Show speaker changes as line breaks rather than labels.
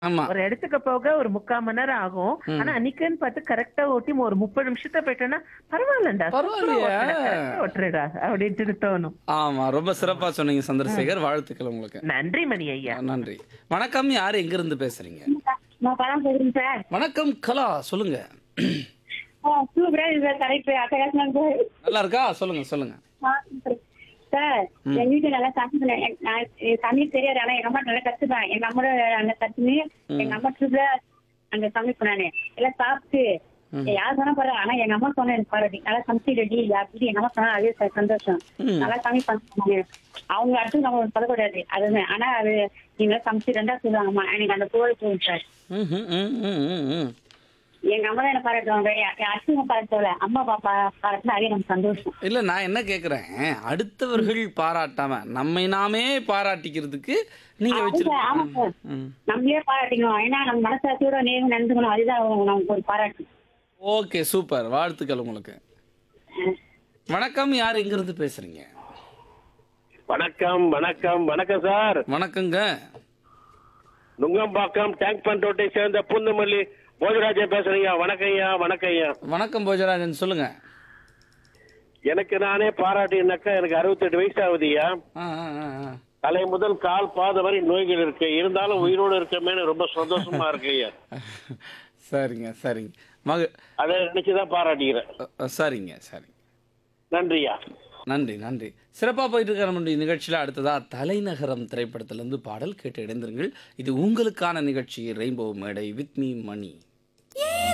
ஆமா
ஒரு இடத்துக்கு போக ஒரு முக்கால் மணி நேரம் ஆகும்
ம்.
ஆனா அன்னைக்குன்னு பார்த்து கரெக்டா ஓட்டி ஒரு முப்பது நிமிஷத்தை போயிட்டோம்னா பரவாயில்லண்டா
பரவாயில்லையே.
ஓட்டுறடா அப்படின்ட்டு தோணும்
ஆமா ரொம்ப சிறப்பா சொன்னீங்க சந்திரசேகர் வாழ்த்துக்கள் உங்களுக்கு
நன்றி மணி ஐயா
நன்றி வணக்கம் யார் எங்க இருந்து பேசுறீங்க
நான் பணம் போடுறேன் சார்
வணக்கம் கலா சொல்லுங்க
சூப்பரா இருக்கு தலைப்பு அட்டகாசமா இருக்கு
நல்லா இருக்கா சொல்லுங்க சொல்லுங்க
ஆ, சூப்பர். சார் எங்க வீட்டுல நல்லா சமைக்கிறேன் எ- நான் எ- சமையல் தெரியாது ஆனா எங்க அம்மா நல்லா கத்துப்பேன் எங்க அம்மாவோட அந்த கத்துனு எங்க அம்மா சூப்பரா அங்க சமைப்பேன் நானு எல்லாம் சாப்பிட்டு யார் சொன்னா பாரு ஆனா எங்க அம்ா சொன்ன எனக்கு பாராட்டி நல்லா சமைச்சு ரெடி அப்படி எங்க அம்மா சொன்னா அதே சார் சந்தோஷம்
ம்.
நல்லா சமைப்பாங்க நானு. அவங்க அடுத்து நம்ம சொல்லக்கூடாது அதுதான் ஆனா அது நீங்க சமைச்சு ரெண்டா சொல்லுவாங்கம்மா எனக்கு அந்த கோழி போகும் சார்
ம், ம், ம், ம், ம், ம்.
எங்க அம்மா தான் என்ன பாராட்டுவாங்க அச்சுங்க பாராட்டல அம்மா பாப்பா பாராட்டினா அதே நமக்கு சந்தோஷம்
இல்ல நான் என்ன கேக்குறேன் அடுத்தவர்கள் பாராட்டாம நம்மை நாமே பாராட்டிக்கிறதுக்கு நீங்க
அதுதான், ஆமா
வச்சிருக்க
சார்.
ம்.
நம்மளே பாராட்டிக்கணும் ஏன்னா நம்ம மனசாட்சியோட நேர்வு நடந்துக்கணும் அதுதான் நமக்கு ஒரு பாராட்டு
ஓகே சூப்பர் வாழ்த்துக்கள் உங்களுக்கு வணக்கம் யார் எங்க இருந்து பேசுறீங்க
வணக்கம் வணக்கம் வணக்கம் சார்
வணக்கங்க
நுங்கம்பாக்கம் டேங்க் பண்ட் ரோட்டை சேர்ந்த பூந்தமல்லி போஜராஜன் பேசுறீங்க வணக்கம் ஐயா வணக்கம் ஐயா
வணக்கம் போஜராஜன் சொல்லுங்க
எனக்கு நானே பாராட்டினாக்கா எனக்கு அறுபத்தெட்டு வயசு ஆகுதுயா
ஆ, ஆ, ஆ, ஆ.
தலை முதல் கால் பாத வரை நோய்கள் இருக்கு இருந்தாலும் உயிரோடு இருக்கமேனு ரொம்ப சந்தோஷமா இருக்கு ஐயா
சரிங்க சரிங்க மக
அதை நினைச்சுதான் பாராட்டிக்கிறேன்
அ, அ, சரிங்க சரிங்க
நன்றியா
நன்றி நன்றி சிறப்பாக போயிட்டு இருக்கிற நம்முடைய நிகழ்ச்சியில் அடுத்ததா தலைநகரம் திரைப்படத்திலிருந்து பாடல் கேட்டு இணைந்திருங்கள் இது உங்களுக்கான நிகழ்ச்சி ரெயின்போ மேடை வித் மீ மணி